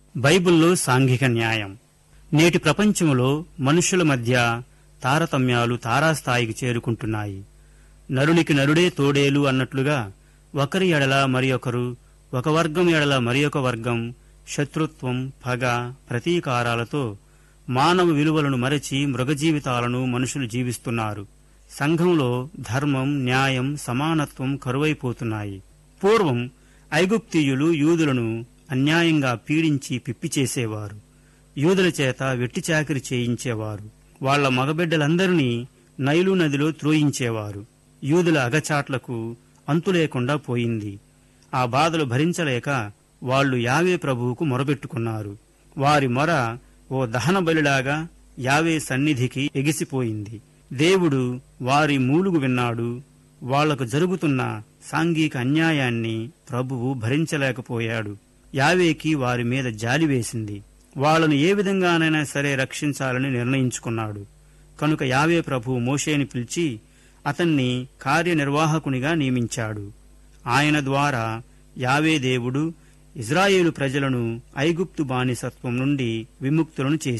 బైబిల్లో సాంఘిక న్యాయం నేటి ప్రపంచంలో మనుషుల మధ్య తారతమ్యాలు తారాస్థాయికి చేరుకుంటున్నాయి నరునికి నరుడే తోడేలు అన్నట్లుగా ఒకరి ఎడల మరి ఒకరు ఒక వర్గం ఎడల మరి ఒక వర్గం శత్రుత్వం పగ ప్రతీకారాలతో మానవ విలువలను మరచి మృగజీవితాలను మనుషులు జీవిస్తున్నారు సంఘంలో ధర్మం న్యాయం సమానత్వం కరువైపోతున్నాయి పూర్వం ఐగుప్తీయులు యూదులను అన్యాయంగా పీడించి పిప్పి చేసేవారు యూదుల చేత వెట్టి చాకిరి చేయించేవారు వాళ్ల మగబిడ్డలందరినీ నైలు నదిలో త్రోయించేవారు యూదుల అగచాట్లకు అంతులేకుండా పోయింది ఆ బాధలు భరించలేక వాళ్ళు యావే ప్రభువుకు మొరబెట్టుకున్నారు వారి మొర ఓ దహన బలిలాగా యావే సన్నిధికి ఎగిసిపోయింది దేవుడు వారి మూలుగు విన్నాడు వాళ్లకు జరుగుతున్న సాంఘిక అన్యాయాన్ని ప్రభువు భరించలేకపోయాడు యావేకి వారి మీద జాలి వేసింది వాళ్లను ఏ విధంగానైనా సరే రక్షించాలని నిర్ణయించుకున్నాడు కనుక యావే ప్రభు మోషేని పిలిచి అతన్ని కార్యనిర్వాహకునిగా నియమించాడు ఆయన ద్వారా యావే దేవుడు ఇజ్రాయేలు ప్రజలను ఐగుప్తు బానిసత్వం నుండి విముక్తులను చేశాడు